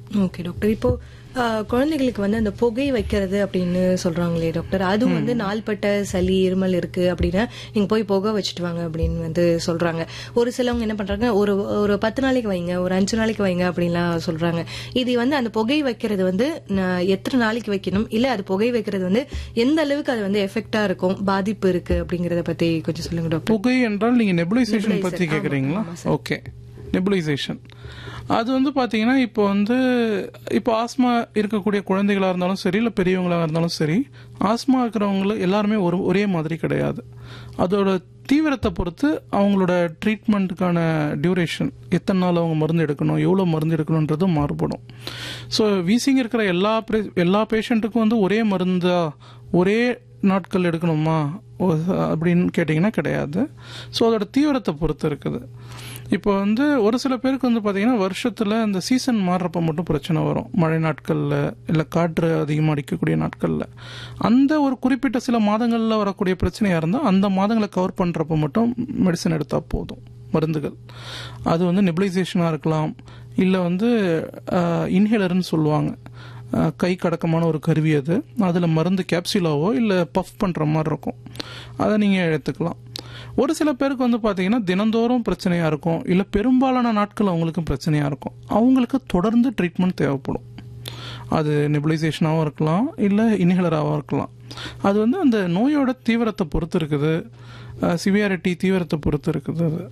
okay doctor இப்போ ஆஹ், குழந்தைகளுக்கு வந்து அந்த புகை வைக்கிறது அப்படின்னு சொல்றாங்களே டாக்டர் அதுவும் வந்து நாள்பட்ட சளி இருமல் இருக்கு அப்படின்னா நீங்க போய் புகை வச்சுட்டு வாங்க அப்படின்னு வந்து சொல்றாங்க ஒரு சிலவங்க என்ன பண்றாங்க ஒரு ஒரு பத்து நாளைக்கு வைங்க ஒரு அஞ்சு நாளைக்கு வைங்க அப்படின்லாம் சொல்றாங்க இது வந்து அந்த புகை வைக்கிறது வந்து ந- எத்தனை நாளைக்கு வைக்கணும் இல்ல அது புகை வைக்கிறது வந்து எந்த அளவுக்கு அது வந்து எஃபெக்டா இருக்கும் பாதிப்பு இருக்கு அப்படிங்கறத பத்தி கொஞ்சம் சொல்லுங்க டாக்டர் புகை என்றால் நீங்க நெபுலைசேஷன் பத்தி கேக்குறீங்களா ஓகே நெபுலைசேஷன் அது வந்து பாத்தீங்கன்னா இப்போ வந்து இப்போ ஆஸ்மா இருக்கக்கூடிய குழந்தைகளா இருந்தாலும் சரி இல்ல பெரியவங்களா இருந்தாலும் சரி ஆஸ்மா இருக்கிறவங்க எல்லாருமே ஒரு ஒரே மாதிரி கிடையாது அதோட தீவிரத்தை பொறுத்து அவங்களோட ட்ரீட்மெண்ட்டுக்கான டியூரேஷன் எத்தனை நாள் அவங்க மருந்து எடுக்கணும் எவ்வளோ மருந்து எடுக்கணுன்றது மாறுபடும் ஸோ வீசிங் இருக்கிற எல்லா pre- எல்லா பேஷண்ட்டுக்கும் வந்து ஒரே மருந்தா ஒரே நாட்கள் எடுக்கணுமா ஓ, அப்படின்னு கேட்டிங்கன்னா கிடையாது ஸோ அதோட தீவிரத்தை பொறுத்து இருக்குது இப்போ வந்து ஒரு சில பேருக்கு வந்து பார்த்தீங்கன்னா வருஷத்தில் இந்த சீசன் மாறுறப்ப மட்டும் பிரச்சனை வரும் மழை நாட்களில் இல்லை காற்று அதிகமாக அடிக்கக்கூடிய நாட்களில் அந்த ஒரு குறிப்பிட்ட சில மாதங்களில் வரக்கூடிய பிரச்சனையாக இருந்தால் அந்த மாதங்களை கவர் பண்ணுறப்ப மட்டும் மெடிசன் எடுத்தால் போதும் மருந்துகள் அது வந்து நெபுலைசேஷனாக இருக்கலாம் இல்லை வந்து இன்ஹேலர்னு சொல்லுவாங்க அஹ், கை கடக்கமான ஒரு கருவி அது அதில் மருந்து கேப்சூலாவோ இல்லை பஃப் பண்ணுற மாதிரி இருக்கும் அதை நீங்கள் எடுத்துக்கலாம் ஒரு சில பேருக்கு வந்து பார்த்தீங்கன்னா தினந்தோறும் பிரச்சனையாக இருக்கும் இல்லை பெரும்பாலான நாட்கள் அவங்களுக்கும் பிரச்சனையாக இருக்கும் அவங்களுக்கு தொடர்ந்து ட்ரீட்மெண்ட் தேவைப்படும் அது நெபுலைசேஷனாகவும் இருக்கலாம் இல்லை இன்ஹேலராகவும் இருக்கலாம் அது வந்து அந்த நோயோட தீவிரத்தை பொறுத்து இருக்குது சிவியாரிட்டி தீவிரத்தை பொறுத்து இருக்குது அது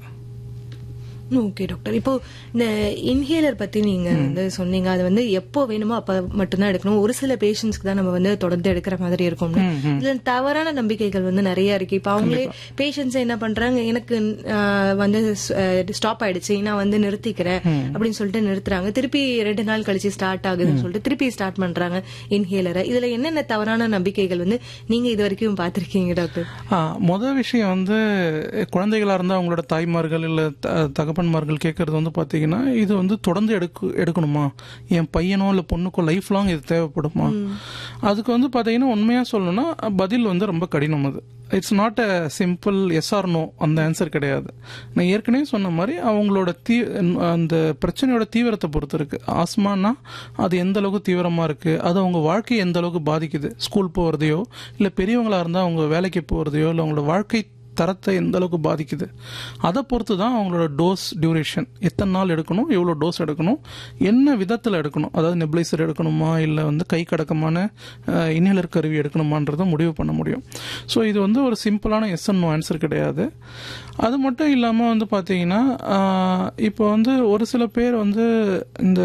ஓகே டாக்டர் இப்போ இந்த இன்ஹேலர் பத்தி நீங்க வந்து சொன்னீங்க அது வந்து எப்போ வேணுமோ அப்ப மட்டும்தான் எடுக்கணும் ஒரு சில பேஷண்ட்ஸ்க்கு தான் நம்ம வந்து தொடர்ந்து எடுக்கிற மாதிரி இருக்கும்னு இதுல தவறான நம்பிக்கைகள் வந்து நிறைய இருக்கு இப்ப அவங்களே பேஷண்ட்ஸ் என்ன பண்றாங்க எனக்கு ஆஹ், வந்து ஸ்டாப் ஆயிடுச்சு நான் வந்து நிறுத்திக்கிறேன் அப்படின்னு சொல்லிட்டு நிறுத்துறாங்க திருப்பி ரெண்டு நாள் கழிச்சு ஸ்டார்ட் ஆகுதுன்னு சொல்லிட்டு திருப்பி ஸ்டார்ட் பண்றாங்க இன்ஹேலரை இதுல என்னென்ன தவறான நம்பிக்கைகள் வந்து நீங்க இது வரைக்கும் பாத்திருக்கீங்க டாக்டர் ஆ, முத விஷயம் வந்து குழந்தைகளா இருந்தா அவங்களோட தாய்மார்கள் இல்ல த- தகப்பன்மார்கள் கேட்கறது வந்து பாத்தீங்கன்னா இது வந்து தொடர்ந்து எடுக்க எடுக்கணுமா என் பையனோ இல்ல பொண்ணுக்கோ லைஃப் லாங் இது தேவைப்படுமா அதுக்கு வந்து பாத்தீங்கன்னா உண்மையா சொல்லணும்னா பதில் வந்து ரொம்ப கடினம் அது it's not a simple yes or no அந்த ஆன்சர் கிடையாது நான் ஏற்கனவே சொன்ன மாதிரி அவங்களோட தீ அந்த பிரச்சனையோட தீவிரத்தை பொறுத்து இருக்கு ஆஸ்மானா அது எந்த அளவுக்கு தீவிரமா இருக்கு அது அவங்க வாழ்க்கையை எந்த அளவுக்கு பாதிக்குது ஸ்கூல் போகிறதையோ இல்லை பெரியவங்களா இருந்தால் அவங்க வேலைக்கு போகிறதையோ இல்லை அவங்களோட வாழ்க்கை தரத்தை எந்த அளவுக்கு பாதிக்குது அதை பொறுத்து தான் அவங்களோட டோஸ் டியூரேஷன் எத்தனை நாள் எடுக்கணும் எவ்வளோ டோஸ் எடுக்கணும் என்ன விதத்தில் எடுக்கணும் அதாவது நெப்ளைசர் எடுக்கணுமா இல்லை வந்து கை கடக்கமான இன்ஹேலர் கருவி எடுக்கணுமான்றதை முடிவு பண்ண முடியும் ஸோ இது வந்து ஒரு சிம்பிளான எஸ் நோ ஆன்சர் கிடையாது அது மட்டும் இல்லாமல் வந்து பார்த்தீங்கன்னா ஆஹ், இப்போ வந்து ஒரு சில பேர் வந்து இந்த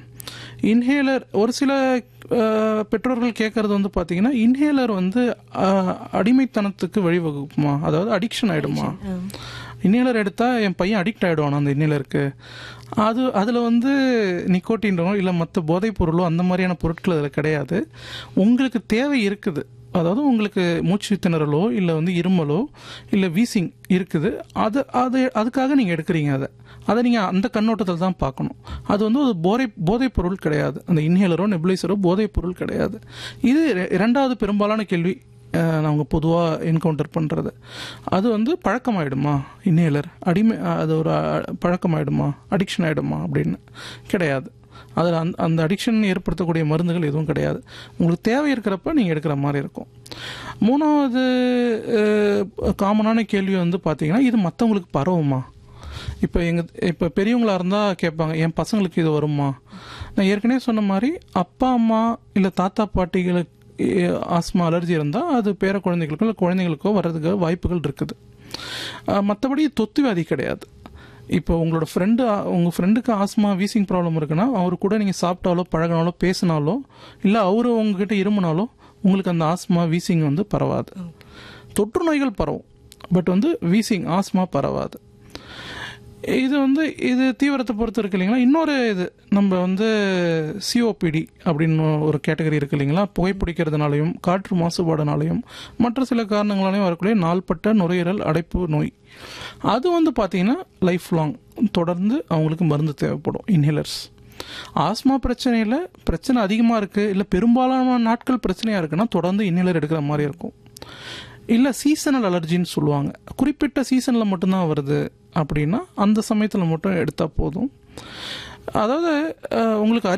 இன்ஹேலர் ஒரு சில அஹ், பெற்றோர்கள் கேட்கறது வந்து பார்த்தீங்கன்னா இன்ஹேலர் வந்து அஹ், அடிமைத்தனத்துக்கு வழிவகுக்குமா அதாவது அடிக்ஷன் ஆயிடுமா இன்ஹேலர் எடுத்தா என் பையன் அடிக்ட் ஆயிடுவானா அந்த இன்ஹேலருக்கு அது அதில் வந்து நிக்கோட்டின்றோ இல்லை மற்ற போதைப் பொருளோ அந்த மாதிரியான பொருட்கள் அதில் கிடையாது உங்களுக்கு தேவை இருக்குது அதாவது உங்களுக்கு மூச்சு திணறலோ இல்லை வந்து இருமலோ இல்லை வீசிங் இருக்குது அது அது அதுக்காக நீங்கள் எடுக்கிறீங்க அதை அதை நீங்கள் அந்த கண்ணோட்டத்தில் தான் பார்க்கணும் அது வந்து ஒரு போதை போதைப் பொருள் கிடையாது அந்த இன்ஹேலரோ நெபுலைசரோ போதைப் பொருள் கிடையாது இது இர- இரண்டாவது பெரும்பாலான கேள்வி அஹ், நாங்க பொதுவாக என்கவுண்டர் பண்ணுறது அது வந்து பழக்கமாயிடுமா இன்ஹேலர் அடிமை அது ஒரு அஹ், பழக்கமாயிடுமா அடிக்ஷன் ஆயிடுமா அப்படின்னு கிடையாது அதில் அந்த அந்த அடிக்ஷன் ஏற்படுத்தக்கூடிய மருந்துகள் எதுவும் கிடையாது உங்களுக்கு தேவை இருக்கிறப்ப நீங்கள் எடுக்கிற மாதிரி இருக்கும் மூணாவது காமனான கேள்வி வந்து பார்த்தீங்கன்னா இது மற்றவங்களுக்கு பரவுமா இப்போ எங்கள் இப்போ பெரியவங்களா இருந்தால் கேட்பாங்க என் பசங்களுக்கு இது வருமா நான் ஏற்கனவே சொன்ன மாதிரி அப்பா அம்மா இல்லை தாத்தா பாட்டிகளுக்கு ஆஸ்மா அலர்ஜி இருந்தால் அது பேர குழந்தைகளுக்கோ இல்லை குழந்தைகளுக்கோ வர்றதுக்கு வாய்ப்புகள் இருக்குது மற்றபடி தொத்து வியாதி கிடையாது இப்போ உங்களோட ஃப்ரெண்டு உங்கள் ஃப்ரெண்டுக்கு ஆஸ்மா வீசிங் ப்ராப்ளம் இருக்குன்னா அவர் கூட நீங்கள் சாப்பிட்டாலோ பழகினாலோ பேசினாலோ இல்லை அவரு உங்ககிட்ட இருமுனாலோ உங்களுக்கு அந்த ஆஸ்மா வீசிங் வந்து பரவாது தொற்று நோய்கள் பரவும் பட் வந்து வீசிங் ஆஸ்மா பரவாது இது வந்து இது தீவிரத்தை பொறுத்து இருக்கு இல்லைங்களா இன்னொரு இது நம்ம வந்து சிஓபிடி அப்படின்னு ஒரு கேட்டகரி இருக்கு இல்லைங்களா புகைப்பிடிக்கிறதுனாலையும் காற்று மாசுபாடுனாலையும் மற்ற சில காரணங்களாலையும் வரக்கூடிய நாள்பட்ட நுரையீரல் அடைப்பு நோய் அது வந்து பார்த்தீங்கன்னா லைஃப் லாங் தொடர்ந்து அவங்களுக்கு மருந்து தேவைப்படும் இன்ஹேலர்ஸ் ஆஸ்மா பிரச்சனையில் பிரச்சனை அதிகமாக இருக்குது இல்லை பெரும்பாலான நாட்கள் பிரச்சனையாக இருக்குன்னா தொடர்ந்து இன்ஹேலர் எடுக்கிற மாதிரி இருக்கும் இல்லை சீசனல் அலர்ஜின்னு சொல்லுவாங்க குறிப்பிட்ட சீசனில் மட்டும்தான் வருது அப்படின்னா அந்த சமயத்தில் மட்டும் எடுத்தால் போதும் அதாவது அஹ், உங்களுக்கு